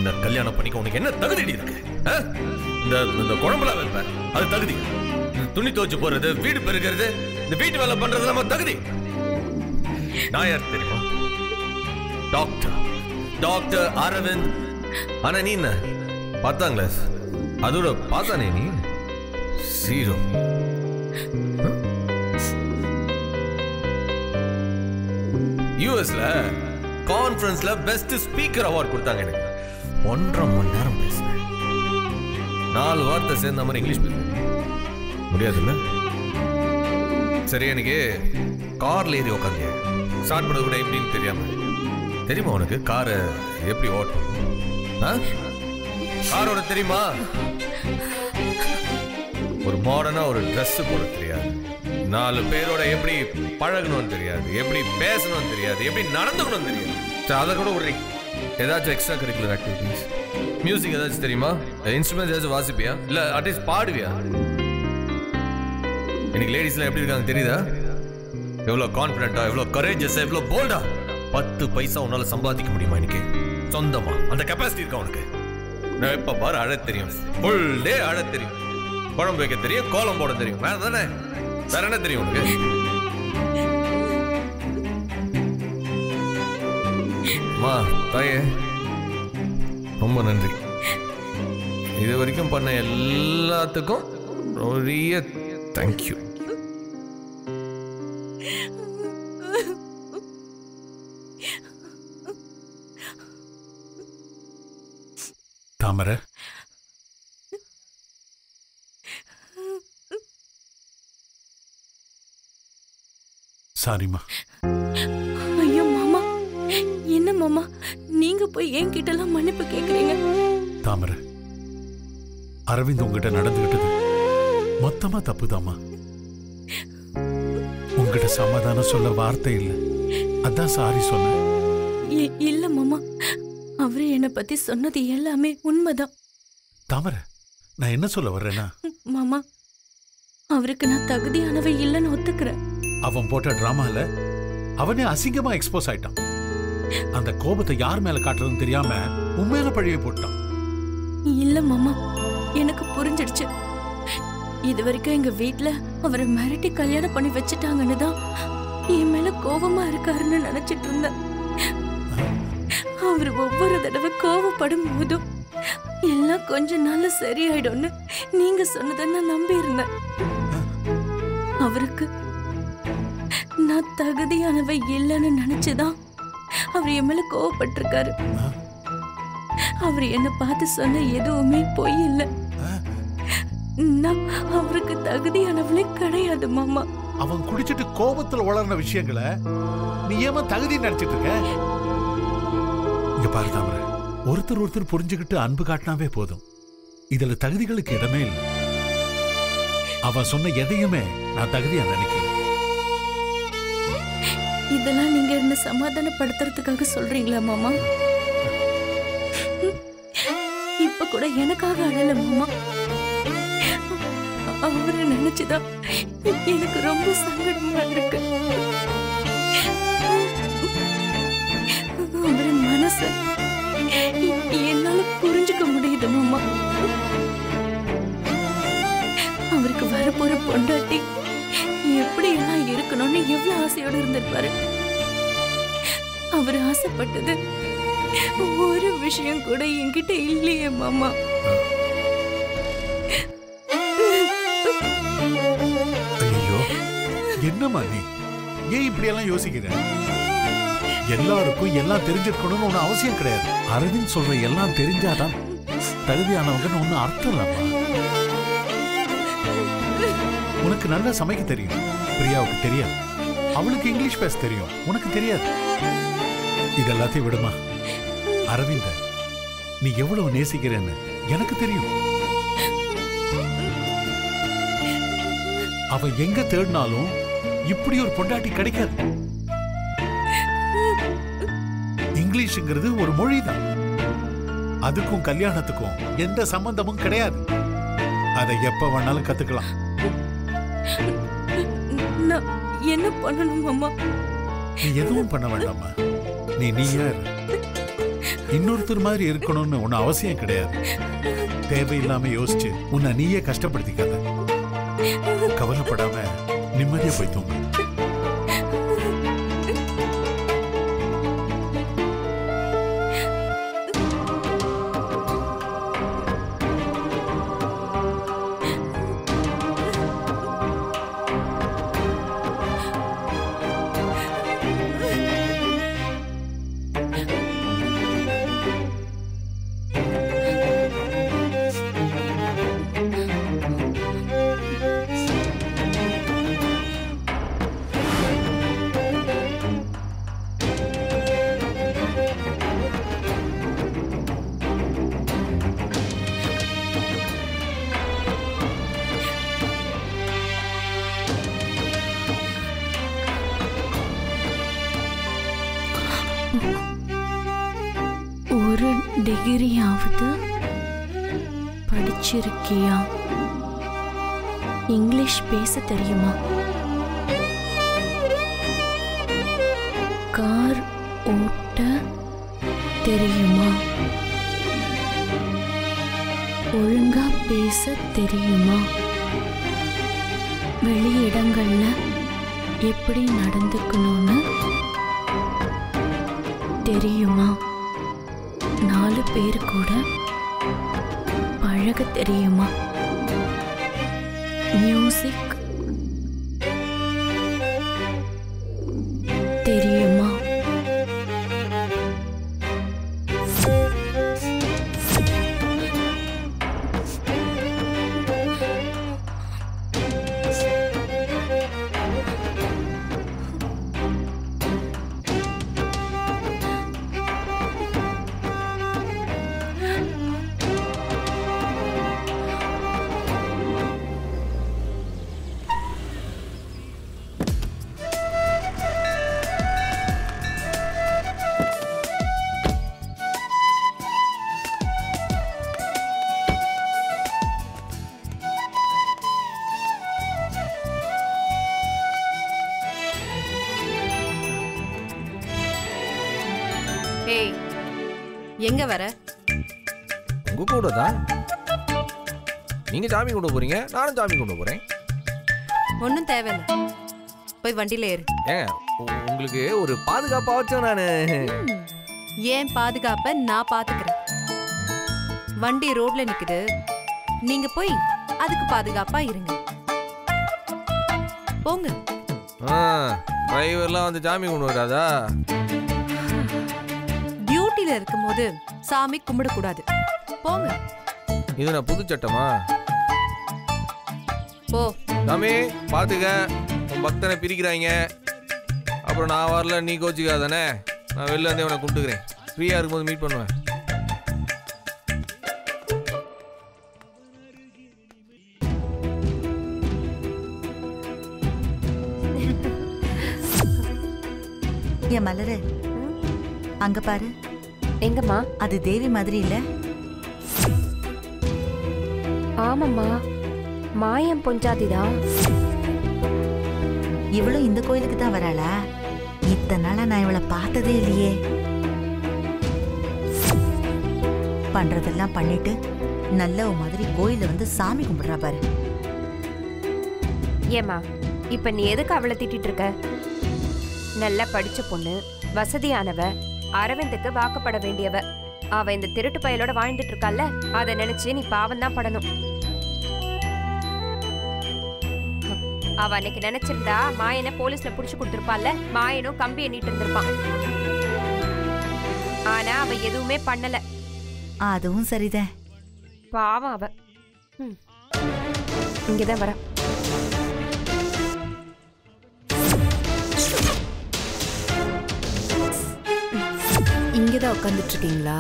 என்ன கல்யாணம் பண்ணிக்க உனக்கு என்ன தகுதி இருக்கு ஆ? இந்த இந்த குழம்புலாம் வைப்ப அது தகுதி இந்த துணி துவைச்சு போறது வீடு பெருக்கிறது இந்த வீட்டு வேலை பண்றது நம்ம தகுதி நான் யார் தெரியுமா டாக்டர் டாக்டர் அரவிந்த் ஆனா நீ என்ன பத்தாம் கிளாஸ் அதோட பார்த்தானே நீ ஜீரோ யூஎஸ்ல கான்ஃபரன்ஸ்ல பெஸ்ட் ஸ்பீக்கர் அவார்ட் கொடுத்தாங்க எனக்கு ஒன்றரை மணி நேரம் பேசினேன் நாலு வார்த்தை சேர்ந்த மாதிரி இங்கிலீஷ் பேசுறேன் முடியாதுல்ல சரி எனக்கு கார்ல ஏறி உட்காந்து ஸ்டார்ட் பண்ணது கூட எப்படின்னு தெரியாம தெரியுமா உனக்கு காரை எப்படி ஓட்டணும் ஆ? காரோட தெரியுமா ஒரு மாடர்னா ஒரு Dress போட தெரியாது நாலு பேரோட எப்படி பழகணும்னு தெரியாது எப்படி பேசணும்னு தெரியாது எப்படி நடந்துக்கணும்னு தெரியாது சரி, அதை கூட ஒரு ஏதாச்சும் எக்ஸ்ட்ரா கரிக்குலர் ஆக்டிவிட்டிஸ் மியூசிக் ஏதாச்சும் தெரியுமா இன்ஸ்ட்ருமெண்ட்ஸ் ஏதாச்சும் வாசிப்பியா இல்ல அட்லீஸ்ட் பாடுவியா இன்னைக்கு லேடிஸ்லாம் எப்படி இருக்காங்க தெரியுதா எவ்வளோ கான்ஃபிடென்ட்டா எவ்வளோ கரேஜஸ் எவ்வளோ போல்டா பத்து பைசா உன்னால சம்பாதிக்க முடியுமா இன்னைக்கு சொந்தமா அந்த கெப்பாசிட்டி இருக்கா உனக்கு நான் எப்ப பாரு அழ தெரியும் ஃபுல் டே அழ தெரியும் குழம்பு வைக்க தெரியும் கோலம் போட தெரியும் வேற தானே வேற என்ன தெரியும் உனக்கு அம்மா தாயே ரொம்ப நன்றி இது வரைக்கும் பண்ண எல்லாத்துக்கும் பெரிய தேங்க்யூ தாமரை சாரிம்மா ஐயோ மாமா என்ன மாமா நீங்க போய் என்கிட்ட எல்லாம் மன்னிப்பு கேக்குறீங்க தாமரை அரவிந்த் உங்ககிட்ட நடந்துகிட்டது மொத்தமா தப்புதாம்மா உங்ககிட்ட சமாதானம் சொல்ல வார்த்தை இல்லை அதான் சாரி சொன்னேன் இ- இல்ல மாமா அவரு என்ன பத்தி சொன்னது எல்லாமே உண்மைதான் தாமரை நான் என்ன சொல்ல வர்றேன்னா மாமா அவருக்கு நான் தகுதியானவை இல்லைன்னு ஒத்துக்கிறேன் அவன் போட்ட டிராமால அவனே அசிங்கமா எக்ஸ்போஸ் ஆயிட்டான் அந்த கோபத்தை யார் மேல காட்டுறதுன்னு தெரியாம உண்மையில பழிய போட்டான் இல்ல மாமா எனக்கு புரிஞ்சிடுச்சு இது வரைக்கும் எங்க வீட்ல அவரை மிரட்டி கல்யாணம் பண்ணி வச்சுட்டாங்கன்னு தான் என் மேல கோவமா இருக்காருன்னு நினைச்சிட்டு இருந்தேன் அவர் ஒவ்வொரு தடவை கோவப்படும் போதும் எல்லாம் கொஞ்ச நாள்ல சரியாயிடும்னு நீங்க சொன்னதை நான் நம்பி இருந்தேன் அவருக்கு நான் தகுதியானவை இல்லைன்னு நினைச்சுதான் அவர் என் மேல கோவப்பட்டிருக்காரு அவர் என்ன பார்த்து சொன்ன எதுவுமே பொய் இல்ல நான் அவருக்கு தகுதியானவளே கிடையாது மாமா அவன் குடிச்சிட்டு கோபத்துல வளர்ன விஷயங்களை நீ ஏமா தகுதி நடிச்சிட்டு இருக்க இங்க பாரு தாமரை ஒருத்தர் ஒருத்தர் புரிஞ்சுக்கிட்டு அன்பு காட்டினாவே போதும் இதுல தகுதிகளுக்கு இடமே இல்லை அவன் சொன்ன எதையுமே நான் தகுதியா நினைக்கல இதெல்லாம் நீங்க என்ன சமாதானப்படுத்துறதுக்காக சொல்றீங்களா மாமா இப்ப கூட எனக்காக அழல மாமா அவரை நினைச்சுதான் எனக்கு ரொம்ப சங்கடமா இருக்கு அவரு மனச என்னால புரிஞ்சுக்க முடியுது மாமா அவருக்கு வரப்போற பொண்டாட்டி எப்படி எல்லாம் இருக்கணும்னு எவ்வளவு ஆசையோட இருந்திருப்பாரு அவர் ஆசைப்பட்டது ஒரு விஷயம் கூட என்கிட்ட இல்லையே மாமா ஐயோ என்னம்மா நீ ஏன் இப்படி எல்லாம் யோசிக்கிற எல்லாருக்கும் எல்லாம் தெரிஞ்சிருக்கணும்னு ஒண்ணு அவசியம் கிடையாது அரவிந்த் சொல்ற எல்லாம் தெரிஞ்சாதான் தகுதியானவங்கன்னு ஒண்ணு அர்த்தம் இல்லம்மா உனக்கு நல்லா சமைக்க தெரியும் பிரியாவுக்கு தெரியாது அவளுக்கு இங்கிலீஷ் பேச தெரியும் உனக்கு தெரியாது இது எல்லாத்தையும் விடுமா அரவிந்த நீ எவ்வளவு நேசிக்கிறேன்னு எனக்கு தெரியும் அவ எங்க தேடினாலும் இப்படி ஒரு பொண்டாட்டி கிடைக்காது இங்கிலீஷ்ங்கிறது ஒரு மொழிதான் அதுக்கும் கல்யாணத்துக்கும் எந்த சம்பந்தமும் கிடையாது அதை எப்ப வேணாலும் கத்துக்கலாம் நான் என்ன பண்ணணும் மாமா நீ எதுவும் பண்ண வேண்டாமா நீ நீயா இரு இன்னொருத்தர் மாதிரி இருக்கணும்னு ஒன்னும் அவசியம் கிடையாது தேவையில்லாம யோசிச்சு உன்னை நீயே கஷ்டப்படுத்திக்காத கவலைப்படாம நிம்மதியா போய் தூங்கு ஒரு டிகிரியாவது படிச்சிருக்கியா இங்கிலீஷ் பேச தெரியுமா கார் ஓட்ட தெரியுமா ஒழுங்கா பேச தெரியுமா வெளியிடங்கள்ல எப்படி நடந்துக்கணும்னு தெரியுமா நாலு பேர் கூட பழக தெரியுமா மியூசிக் தெரியுமா ஏய் எங்க வர உங்க கூட தான் நீங்க சாமி கொண்டு போறீங்க நானும் சாமி கொண்டு போறேன் ஒன்றும் தேவையில்ல போய் வண்டியில ஏறு ஏங்க உ- உங்களுக்கு ஒரு பாதுகாப்பா வச்சோம் நானு ஏன் பாதுகாப்ப நான் பாத்துக்கிறேன் வண்டி ரோட்ல நிக்குது நீங்க போய் அதுக்கு பாதுகாப்பா இருங்க போங்க டிரைவர்லாம் வந்து சாமி கொண்டு வராதா டியூட்டில இருக்கும்போது சாமி கும்பிடக்கூடாது போங்க இது நான் புது சட்டமா போ சாமி பாத்துக்க உன் பக்தனை பிரிக்கிறாங்க அப்புறம் நான் வரல நீ கோச்சிக்காதானே நான் வெளில இருந்தே உன்னை கும்பிட்டுக்கிறேன் ஃப்ரீயா இருக்கும்போது மீட் பண்ணுவேன் என் மலரு அங்க பாரு எங்கம்மா அது தேவி மாதிரி இல்ல ஆமாம்மா மாயம் பொஞ்சாதிதான் இவளும் இந்த கோயிலுக்கு தான் வராளா இத்தனை நாளா நான் இவளை பார்த்ததே இல்லையே பண்றதெல்லாம் பண்ணிட்டு நல்ல மாதிரி கோயில வந்து சாமி கும்பிடுறா பாரு ஏம்மா இப்ப நீ எதுக்கு அவளை திட்டிட்டு இருக்க நல்லா படிச்ச பொண்ணு வசதியானவ அரவிந்துக்கு வாக்கப்பட வேண்டியவ அவ இந்த திருட்டு பயலோட வாழ்ந்துட்டு இருக்கால அதை நினைச்சு நீ பாவம் தான் படணும் அவ அன்னைக்கு நினைச்சிருந்தா மாயனை போலீஸ்ல புடிச்சு கொடுத்திருப்பால மாயனும் கம்பி எண்ணிட்டு இருந்திருப்பான் ஆனா அவ எதுவுமே பண்ணல அதுவும் சரிதான் பாவம் அவ ம். இங்கதான் வர இங்கே தான் உட்காந்துட்டு இருக்கீங்களா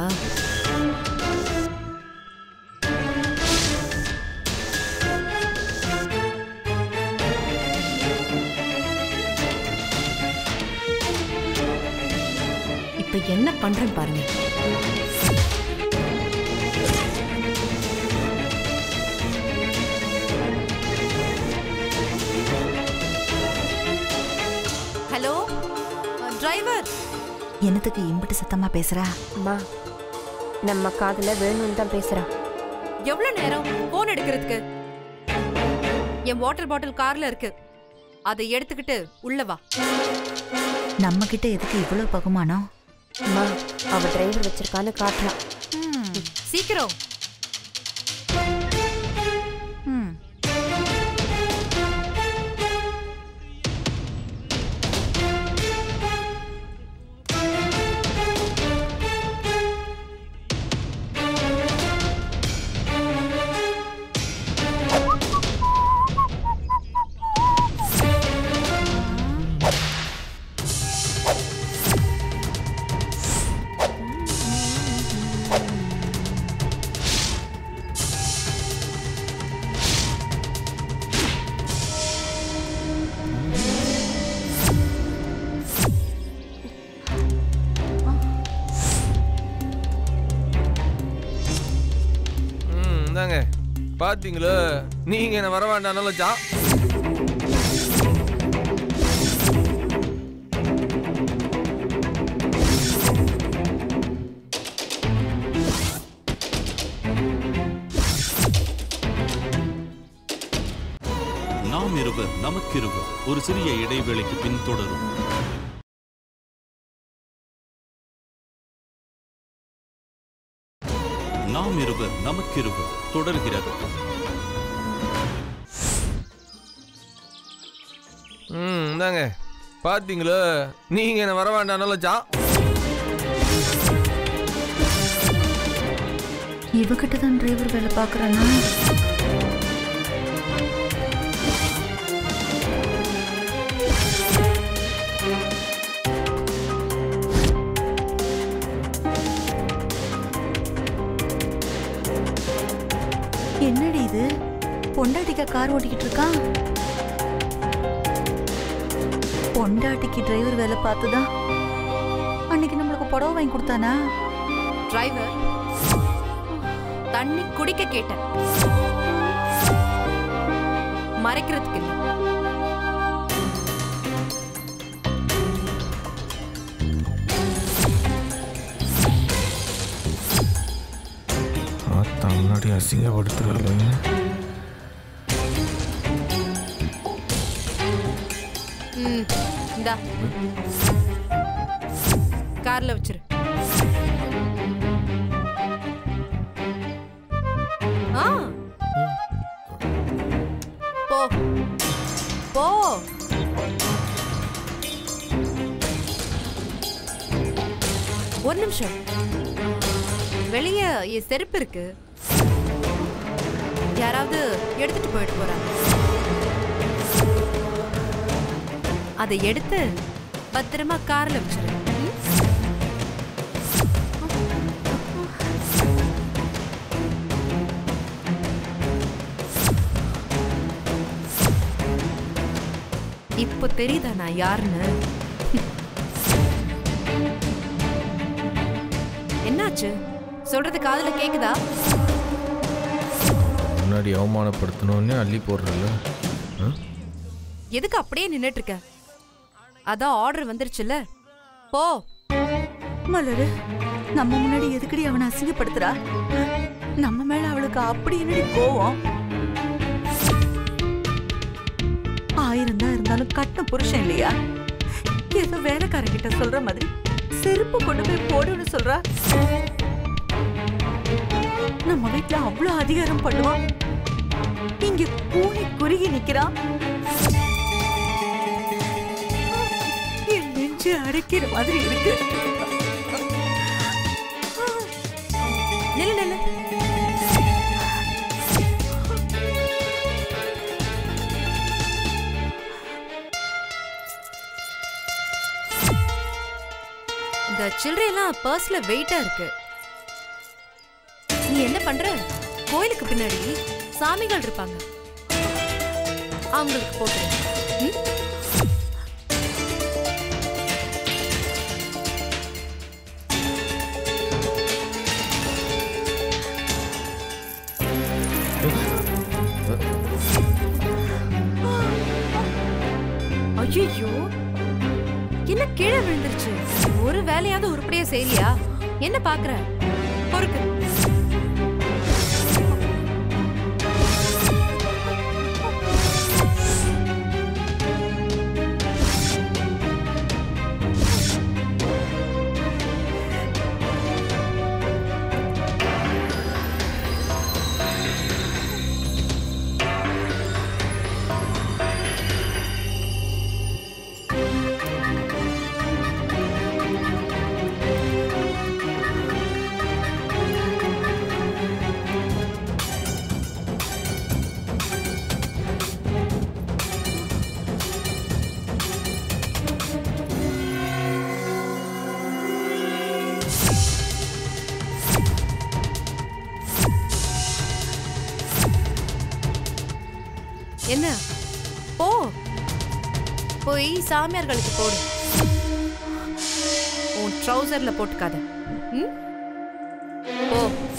இப்ப என்ன பண்றேன் பாருங்க ஹலோ டிரைவர் என்னத்துக்கு இம்பிட்டு சத்தமா பேசுறா அம்மா நம்ம காதுல வேணும்னு தான் பேசுறா எவ்வளவு நேரம் போன் எடுக்கிறதுக்கு என் வாட்டர் பாட்டில் கார்ல இருக்கு அதை எடுத்துக்கிட்டு உள்ள வா நம்ம கிட்ட எதுக்கு இவ்வளவு பகுமானம் அம்மா அவ டிரைவர் வச்சிருக்கான்னு காட்டலாம் சீக்கிரம் ம். ம் இந்தாங்க பாத்தீங்களா நீங்க என்ன வர வேண்டாம்னாலும் ஜா நாம் இருவர் நமக்கிருவர் ஒரு சிறிய இடைவேளைக்கு பின் தொடரும் நாம் இருவர் நமக்கிருவர் தொடர்கிறது ம் இந்தாங்க பாத்தீங்களா நீங்க என்ன வர வேண்டாம்னாலும் ஜா இவகிட்ட தான் டிரைவர் வேலை பார்க்கறானா என்னடி இது பொண்டாட்டிக்கா கார் ஓட்டிக்கிட்டு இருக்கான் பொண்டாட்டிக்கு டிரைவர் வேலை பார்த்துதான் அன்னைக்கு நம்மளுக்கு புடவை வாங்கி கொடுத்தானா டிரைவர் தண்ணி குடிக்க கேட்டேன் மறைக்கிறதுக்கு இல்ல ஆத்தா முன்னாடி அசிங்கப்படுத்துறாங்க ம் இந்தா கார்ல வச்சிரு ஆ போ போ ஒரு நிமிஷம் வெளிய என் செருப்பு இருக்கு யாராவது எடுத்துட்டு போயிட்டு போறாங்க அதை எடுத்து பத்திரமா கார்ல வச்சிரு ம்? இப்போ தெரியுதா நான் யாருன்னு என்னாச்சு சொல்றது காதுல கேக்குதா முன்னாடி அவமானப்படுத்தணும்னு அள்ளி போடுறல எதுக்கு அப்படியே நின்னுட்டு இருக்க அதான் ஆர்டர் வந்துருச்சுல போ மலரு நம்ம முன்னாடி எதுக்கடி அவனை அசிங்கப்படுத்துறா நம்ம மேல அவளுக்கு அப்படி என்னடி கோவம் ஆயிரம் தான் இருந்தாலும் கட்ட புருஷன் இல்லையா ஏதோ வேலைக்காரங்கிட்ட சொல்ற மாதிரி செருப்பு கொண்டு போய் போடுன்னு சொல்றா நம்ம வீட்ல அவ்வளவு அதிகாரம் பண்ணுவான் இங்க கூனி குறுகி நிக்கிறான் என் நெஞ்சு அடைக்கிற மாதிரி இருக்கு நில்லு நில்லு இந்த சில்லறையெல்லாம் பர்ஸ்ல வெயிட்டா இருக்கு நீ என்ன பண்ற கோயிலுக்கு பின்னாடி சாமிகள் இருப்பாங்க அவங்களுக்கு போட்டுரு ம்? ஐயோ என்ன கீழே விழுந்துருச்சு ஒரு வேலையாவது உருப்படியா செய்யலையா என்ன பாக்குற பொறுக்கு என்ன போ போய் சாமியார்களுக்கு போடு உன் ட்ரௌசர்ல போட்டுக்காத ம்? போ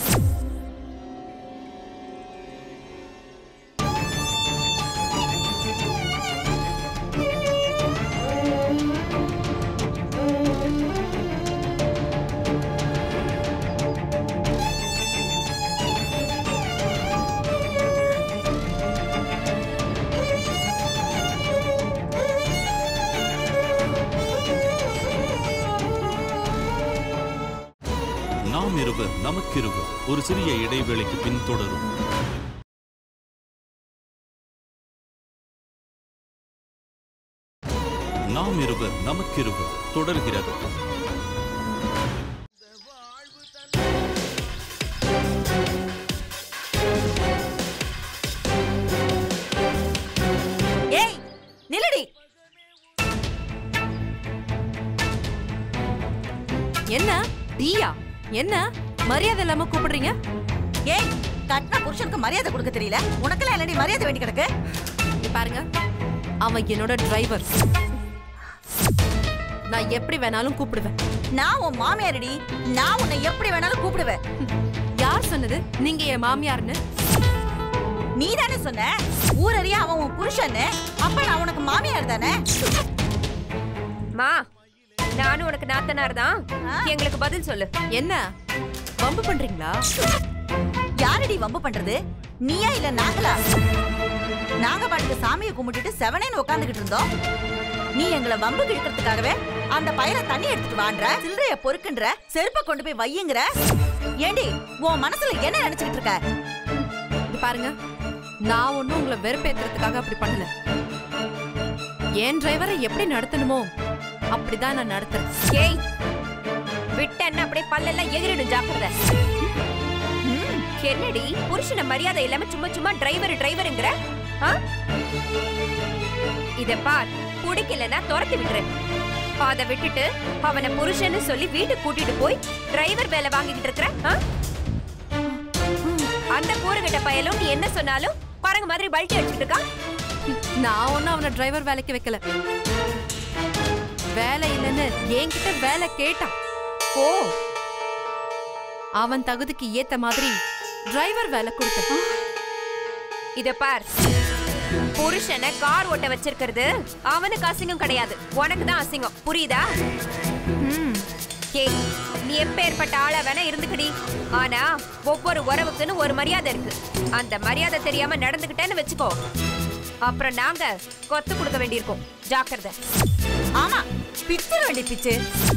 நாம் இருவர் நமக்கிருவர் ஒரு சிறிய இடைவேளைக்கு பின் தொடரும் நாம் இருவர் நமக்கிருவர் தொடர்கிறது ஏய் நில்லடி என்ன டீயா என்ன மரியாதை இல்லாம கூப்பிடுறீங்க ஏய் கட்டின புருஷனுக்கு மரியாதை கொடுக்க தெரியல உனக்கெல்லாம் இல்லடி மரியாதை வேண்டி கிடக்கு இங்க பாருங்க அவன் என்னோட டிரைவர் நான் எப்படி வேணாலும் கூப்பிடுவேன் நான் உன் மாமியாரடி நான் உன்னை எப்படி வேணாலும் கூப்பிடுவேன் யார் சொன்னது நீங்க என் மாமியார்னு நீ தானே சொன்ன ஊரறிய அவன் உன் புருஷன்னு அப்ப நான் உனக்கு மாமியார் தானே மா நானும் உனக்கு நாத்தனார் தான் எங்களுக்கு பதில் சொல்லு என்ன வம்பு பண்றீங்களா யாரடி வம்பு பண்றது நீயா இல்ல நாங்களா நாங்க பாட்டுக்கு சாமியை கும்பிட்டுட்டு செவனேன்னு உட்காந்துக்கிட்டு இருந்தோம் நீ எங்களை வம்பு கிழக்கிறதுக்காகவே அந்த பையனை தண்ணி எடுத்துட்டு வான்ற சில்லறைய பொறுக்குன்ற செருப்ப கொண்டு போய் வையுங்கிற ஏண்டி உன் மனசுல என்ன நினைச்சுக்கிட்டு இருக்க இது பாருங்க நான் ஒண்ணும் உங்களை வெறுப்பேத்துறதுக்காக அப்படி பண்ணல என் டிரைவரை எப்படி நடத்தணுமோ அப்படிதான் நான் நடத்துறேன் ஏய் விட்டேன்னா அப்படியே பல்லெல்லாம் எகிரிடும் ஜாக்கிரதை ம், என்னடி புருஷன மரியாதை இல்லாம சும்மா சும்மா டிரைவர் டிரைவருங்கிற ஆ? இத பார் பிடிக்கலன்னா துரத்தி விட்டுரு அத விட்டுட்டு அவனை புருஷன்னு சொல்லி வீட்டுக்கு கூட்டிட்டு போய் டிரைவர் வேலை வாங்கிட்டு இருக்கிற ஆ? அந்த கூறுகிட்ட பயலும் நீ என்ன சொன்னாலும் குரங்கு மாதிரி பல்ட்டி அடிச்சிட்டு இருக்கான் நான் ஒண்ணும் அவனை டிரைவர் வேலைக்கு வைக்கல வேலை இல்லைன்னு என்கிட்ட வேலை கேட்டான் ஓ அவன் தகுதிக்கு ஏத்த மாதிரி டிரைவர் வேலை கொடுத்தேன் இத பார் புருஷனை கார் ஓட்ட வச்சிருக்கிறது அவனுக்கு அசிங்கம் கிடையாது உனக்கு தான் அசிங்கம் புரியுதா ம். ஏய் நீ எப்பேற்பட்ட ஆளா வேணா இருந்துக்கடி ஆனா ஒவ்வொரு உறவுக்குன்னு ஒரு மரியாதை இருக்கு அந்த மரியாதை தெரியாம நடந்துக்கிட்டேன்னு வச்சுக்கோ அப்புறம் நாங்க கொத்து கொடுக்க வேண்டியிருக்கோம் ஜாக்கிரதை ஆமா பிச்சிட வேண்டிய பிச்சு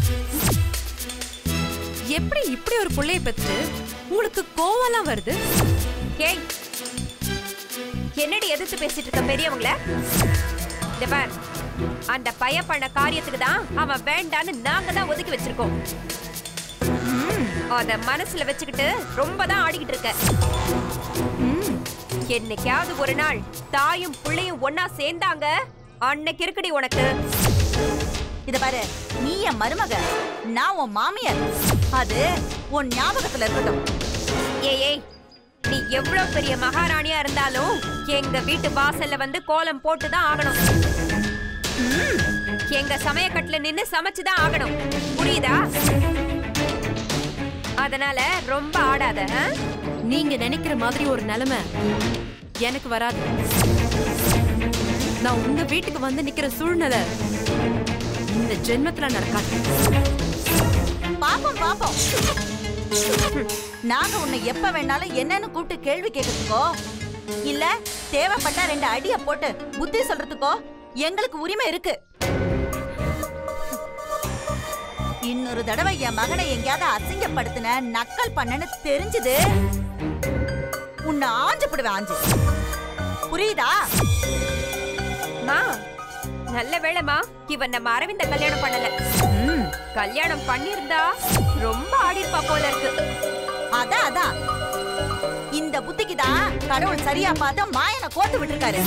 எப்படி இப்படி ஒரு புள்ளைய பெற்று உங்களுக்கு கோவம்லாம் வருது ஏய் என்னடி எதிர்த்து பேசிட்டு இருக்க பெரியவங்கள இந்த பார் அந்த பையன் பண்ண காரியத்துக்கு தான் அவன் வேண்டான்னு நாங்க தான் ஒதுக்கி வச்சிருக்கோம் ம், அத மனசுல வச்சுக்கிட்டு ரொம்ப தான் ஆடிக்கிட்டு இருக்க ம், என்னைக்காவது ஒரு நாள் தாயும் புள்ளையும் ஒன்னா சேர்ந்தாங்க அன்னைக்கு இருக்குடி உனக்கு இத பாரு நீ என் மருமக நான் உன் மாமியார் அது உன் ஞாபகத்துல இருக்கட்டும் ஏய் ஏய் நீ எவ்வளவு பெரிய மகாராணியா இருந்தாலும் எங்க வீட்டு வாசல்ல வந்து கோலம் போட்டு தான் ஆகணும் ம், எங்க சமயக்கட்டுல நின்னு சமைச்சு தான் ஆகணும் புரியுதா அதனால ரொம்ப ஆடாத ஆ? நீங்க நினைக்கிற மாதிரி ஒரு நிலைமை எனக்கு வராது நான் உங்க வீட்டுக்கு வந்து நிக்கிற சூழ்நிலை இந்த ஜென்மத்துல நடக்காது பாப்போம் பாப்போம் நாங்க உன்னை எப்ப வேணாலும் என்னன்னு கூப்பிட்டு கேள்வி கேட்கறதுக்கோ இல்ல தேவைப்பட்டா ரெண்டு அடிய போட்டு புத்தி சொல்றதுக்கோ எங்களுக்கு உரிமை இருக்கு இன்னொரு தடவை என் மகனை எங்கேயாவது அசிங்கப்படுத்தின நக்கல் பண்ணன்னு தெரிஞ்சது உன்னை ஆஞ்சு போடுவேன் ஆஞ்சு புரியுதா மா நல்ல வேளைமா இவன் நம்ம அரவிந்த கல்யாணம் பண்ணல ம், கல்யாணம் பண்ணிருந்தா ரொம்ப ஆடிருப்பா போல இருக்கு அதான் அதான் இந்த புத்திக்கு தான் கடவுள் சரியா பார்த்து மாயனை கோத்து விட்டுருக்காரு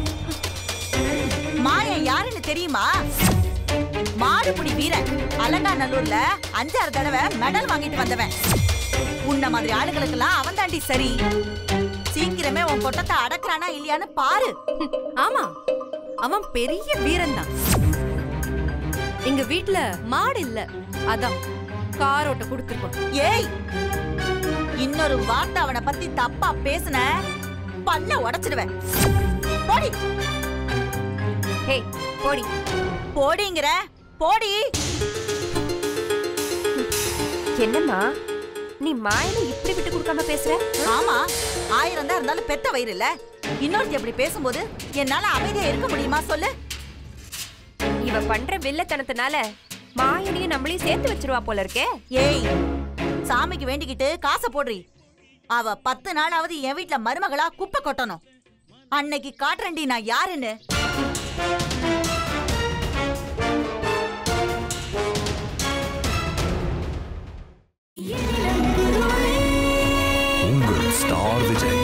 மாயன் யாருன்னு தெரியுமா மாடுபுடி வீரன் அலங்காநல்லூர்ல அஞ்சாறு தடவை மெடல் வாங்கிட்டு வந்தவன் உன்ன மாதிரி ஆளுகளுக்கெல்லாம் அவன் தாண்டி சரி சீக்கிரமே உன் கொட்டத்தை அடக்குறானா இல்லையான்னு பாரு ஆமா அவன் பெரிய வீரன் தான் எங்க வீட்ல மாடு இல்ல அதான் காரோட்ட கொடுத்துருக்கோம் ஏய் இன்னொரு வார்த்தை அவனை பத்தி தப்பா பேசுன பல்ல உடைச்சிடுவேன் போடி ஹே போடி போடிங்கிற போடி என்னம்மா நீ மாயனை இப்படி விட்டு கொடுக்காம பேசுற ஆமா ஆயிரம் தான் இருந்தாலும் பெத்த வயிறு இல்ல இன்னொருத்தி அப்படி பேசும்போது என்னால அமைதியா இருக்க முடியுமா சொல்லு இவ பண்ற வில்லத்தனத்தினால மாயனையும் நம்மளையும் சேர்த்து வச்சிருவா போல இருக்கே ஏய் சாமிக்கு வேண்டிக்கிட்டு காசை போடுறி அவ பத்து நாளாவது என் வீட்ல மருமகளா குப்பை கொட்டணும் அன்னைக்கு காட்டுறேன்டி நான் யாருன்னு உங்கள் ஸ்டார் விஜய்